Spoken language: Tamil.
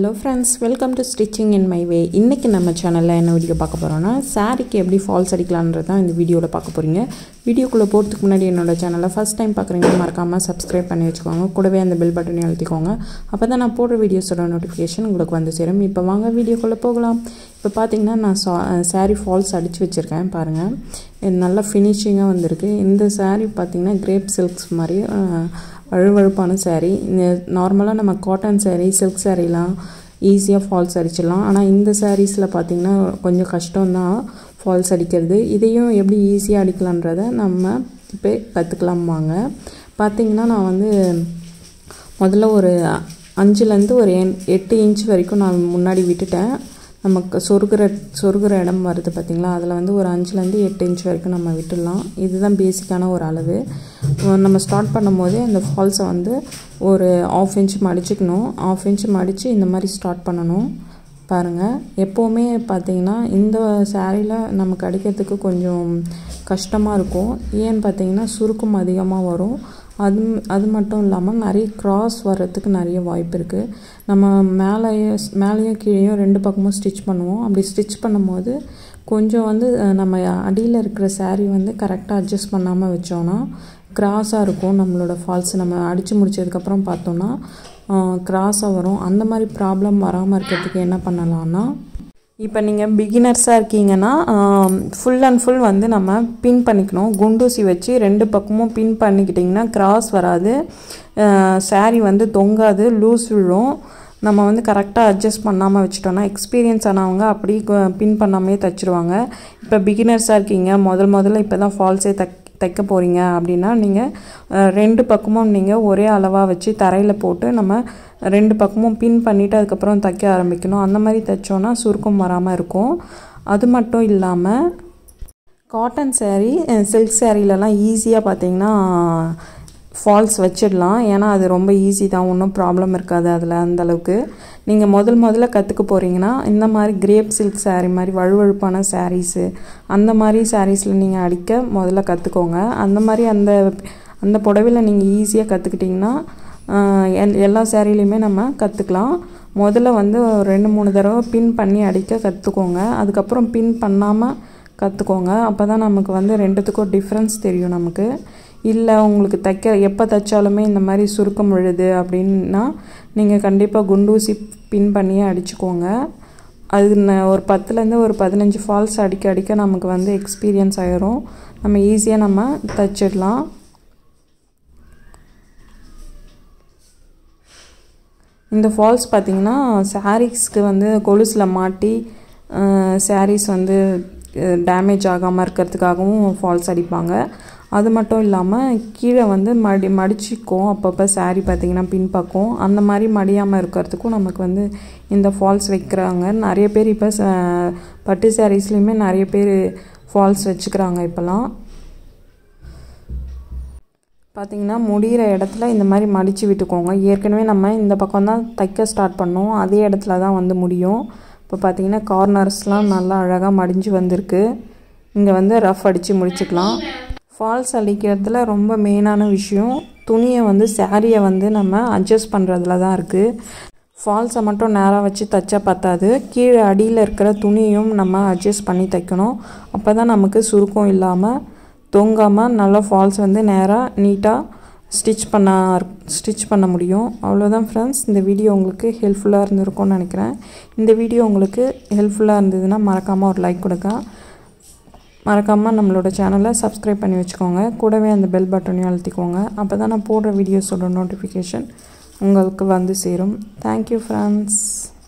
hello friends welcome to stitching in my way இன்றைக்கி நம்ம சேனலில் என்ன வீடியோ பார்க்க போகிறோன்னா சாரீக்கு எப்படி ஃபால்ஸ் அடிக்கலான்றது தான் இந்த வீடியோவில் பார்க்க போகிறீங்க வீடியோக்குள்ளே போகிறதுக்கு முன்னாடி என்னோட சேனலை ஃபஸ்ட் டைம் பார்க்குறீங்க மறக்காமல் சப்ஸ்கிரைப் பண்ணி வச்சுக்கோங்க கூடவே அந்த பெல் பட்டனையும் அழுத்திக்கோங்க அப்போ தான் நான் போடுற வீடியோஸோட நோட்டிஃபிகேஷன் உங்களுக்கு வந்து சேரும் இப்போ வாங்க வீடியோக்குள்ளே போகலாம் இப்போ பார்த்தீங்கன்னா நான் சா சாரீ ஃபால்ஸ் அடித்து வச்சுருக்கேன் பாருங்கள் இது நல்லா ஃபினிஷிங்காக வந்திருக்கு இந்த சாரீ பார்த்திங்கன்னா கிரேப் சில்க்ஸ் மாதிரி வழுவழுப்பான சாரீ நார்மலாக நம்ம காட்டன் சாரீ சில்க் சாரீலாம் ஈஸியாக ஃபால்ஸ் அடிச்சிடலாம் ஆனால் இந்த சாரீஸில் பார்த்திங்கன்னா கொஞ்சம் கஷ்டம்தான் ஃபால்ஸ் அடிக்கிறது இதையும் எப்படி ஈஸியாக அடிக்கலான்றதை நம்ம இப்போ கற்றுக்கலாம் வாங்க பார்த்திங்கன்னா நான் வந்து முதல்ல ஒரு அஞ்சுலேருந்து ஒரு எட்டு இன்ச் வரைக்கும் நான் முன்னாடி விட்டுட்டேன் நமக்கு சொருகிற சொருகிற இடம் வருது பார்த்திங்களா அதில் வந்து ஒரு அஞ்சுலேருந்து எட்டு இன்ச் வரைக்கும் நம்ம விட்டுடலாம் இதுதான் பேசிக்கான ஒரு அளவு நம்ம ஸ்டார்ட் பண்ணும் போதே அந்த ஃபால்ஸை வந்து ஒரு ஆஃப் இன்ச் மடிச்சுக்கணும் ஆஃப் இன்ச் மடித்து இந்த மாதிரி ஸ்டார்ட் பண்ணணும் பாருங்கள் எப்போவுமே பார்த்திங்கன்னா இந்த சேரீயில் நமக்கு அடிக்கிறதுக்கு கொஞ்சம் கஷ்டமாக இருக்கும் ஏன்னு பார்த்தீங்கன்னா சுருக்கம் அதிகமாக வரும் அது அது மட்டும் இல்லாமல் நிறைய க்ராஸ் வர்றதுக்கு நிறைய வாய்ப்பு இருக்குது நம்ம மேலேயும் மேலேயும் கீழேயும் ரெண்டு பக்கமும் ஸ்டிச் பண்ணுவோம் அப்படி ஸ்டிச் பண்ணும்போது கொஞ்சம் வந்து நம்ம அடியில் இருக்கிற சேரீ வந்து கரெக்டாக அட்ஜஸ்ட் பண்ணாமல் வச்சோன்னா க்ராஸாக இருக்கும் நம்மளோட ஃபால்ஸ் நம்ம அடித்து முடிச்சதுக்கப்புறம் பார்த்தோன்னா க்ராஸாக வரும் அந்த மாதிரி ப்ராப்ளம் வராமல் இருக்கிறதுக்கு என்ன பண்ணலான்னா இப்போ நீங்கள் பிகினர்ஸாக இருக்கீங்கன்னா ஃபுல் அண்ட் ஃபுல் வந்து நம்ம பின் பண்ணிக்கணும் குண்டூசி வச்சு ரெண்டு பக்கமும் பின் பண்ணிக்கிட்டிங்கன்னா கிராஸ் வராது சாரீ வந்து தொங்காது லூஸ் விழும் நம்ம வந்து கரெக்டாக அட்ஜஸ்ட் பண்ணாமல் வச்சுட்டோன்னா எக்ஸ்பீரியன்ஸ் ஆனவங்க அப்படி பின் பண்ணாமே தைச்சிருவாங்க இப்போ பிகினர்ஸாக இருக்கீங்க முதல் முதல்ல இப்போ தான் ஃபால்ஸே தைக் தைக்க போகிறீங்க அப்படின்னா நீங்கள் ரெண்டு பக்கமும் நீங்கள் ஒரே அளவாக வச்சு தரையில் போட்டு நம்ம ரெண்டு பக்கமும் பின் பண்ணிவிட்டு அதுக்கப்புறம் தைக்க ஆரம்பிக்கணும் அந்த மாதிரி தைச்சோன்னா சுருக்கம் வராமல் இருக்கும் அது மட்டும் இல்லாமல் காட்டன் சேரீ சில்க் சேரீலலாம் ஈஸியாக பார்த்தீங்கன்னா ஃபால்ஸ் வச்சிடலாம் ஏன்னா அது ரொம்ப ஈஸி தான் ஒன்றும் ப்ராப்ளம் இருக்காது அதில் அந்தளவுக்கு நீங்கள் முதல் முதல்ல கற்றுக்க போகிறீங்கன்னா இந்த மாதிரி கிரேப் சில்க் சாரீ மாதிரி வழுவழுப்பான சாரீஸு அந்த மாதிரி சாரீஸில் நீங்கள் அடிக்க முதல்ல கற்றுக்கோங்க அந்த மாதிரி அந்த அந்த புடவையில் நீங்கள் ஈஸியாக கற்றுக்கிட்டிங்கன்னா எல்லா சேரீலையுமே நம்ம கற்றுக்கலாம் முதல்ல வந்து ரெண்டு மூணு தடவை பின் பண்ணி அடிக்க கற்றுக்கோங்க அதுக்கப்புறம் பின் பண்ணாமல் கற்றுக்கோங்க அப்போ தான் நமக்கு வந்து ரெண்டுத்துக்கும் டிஃப்ரென்ஸ் தெரியும் நமக்கு இல்லை உங்களுக்கு தைக்க எப்போ தைச்சாலுமே இந்த மாதிரி சுருக்கம் விழுது அப்படின்னா நீங்கள் கண்டிப்பாக குண்டூசி பின் பண்ணியே அடிச்சுக்கோங்க அது ஒரு பத்துலேருந்து ஒரு பதினஞ்சு ஃபால்ஸ் அடிக்க அடிக்க நமக்கு வந்து எக்ஸ்பீரியன்ஸ் ஆகிரும் நம்ம ஈஸியாக நம்ம தைச்சிடலாம் இந்த ஃபால்ஸ் பார்த்திங்கன்னா சாரீஸ்க்கு வந்து கொலுசில் மாட்டி சாரீஸ் வந்து டேமேஜ் ஆகாமல் இருக்கிறதுக்காகவும் ஃபால்ஸ் அடிப்பாங்க அது மட்டும் இல்லாமல் கீழே வந்து மடி மடிச்சிக்கும் அப்பப்போ சாரீ பார்த்திங்கன்னா பின்பக்கம் அந்த மாதிரி மடியாமல் இருக்கிறதுக்கும் நமக்கு வந்து இந்த ஃபால்ஸ் வைக்கிறாங்க நிறைய பேர் இப்போ பட்டு சாரீஸ்லேயுமே நிறைய பேர் ஃபால்ஸ் வச்சுக்கிறாங்க இப்போலாம் பார்த்திங்கன்னா முடிகிற இடத்துல இந்த மாதிரி மடித்து விட்டுக்கோங்க ஏற்கனவே நம்ம இந்த பக்கம் தான் தைக்க ஸ்டார்ட் பண்ணோம் அதே இடத்துல தான் வந்து முடியும் இப்போ பார்த்திங்கன்னா கார்னர்ஸ்லாம் நல்லா அழகாக மடிஞ்சு வந்திருக்கு இங்கே வந்து ரஃப் அடித்து முடிச்சுக்கலாம் ஃபால்ஸ் அடிக்கிறதுல ரொம்ப மெயினான விஷயம் துணியை வந்து சாரியை வந்து நம்ம அட்ஜஸ்ட் பண்ணுறதுல தான் இருக்குது ஃபால்ஸை மட்டும் நேராக வச்சு தைச்சா பத்தாது கீழே அடியில் இருக்கிற துணியும் நம்ம அட்ஜஸ்ட் பண்ணி தைக்கணும் அப்போ தான் நமக்கு சுருக்கம் இல்லாமல் தொங்காமல் நல்லா ஃபால்ஸ் வந்து நேராக நீட்டாக ஸ்டிச் பண்ண ஸ்டிச் பண்ண முடியும் அவ்வளோதான் ஃப்ரெண்ட்ஸ் இந்த வீடியோ உங்களுக்கு ஹெல்ப்ஃபுல்லாக இருந்திருக்கும்னு நினைக்கிறேன் இந்த வீடியோ உங்களுக்கு ஹெல்ப்ஃபுல்லாக இருந்ததுன்னா மறக்காமல் ஒரு லைக் கொடுங்க மறக்காமல் நம்மளோட சேனலை சப்ஸ்கிரைப் பண்ணி வச்சுக்கோங்க கூடவே அந்த பெல் பட்டனையும் அழுத்திக்கோங்க அப்போ தான் நான் போடுற வீடியோஸோட நோட்டிஃபிகேஷன் உங்களுக்கு வந்து சேரும் தேங்க்யூ ஃப்ரெண்ட்ஸ்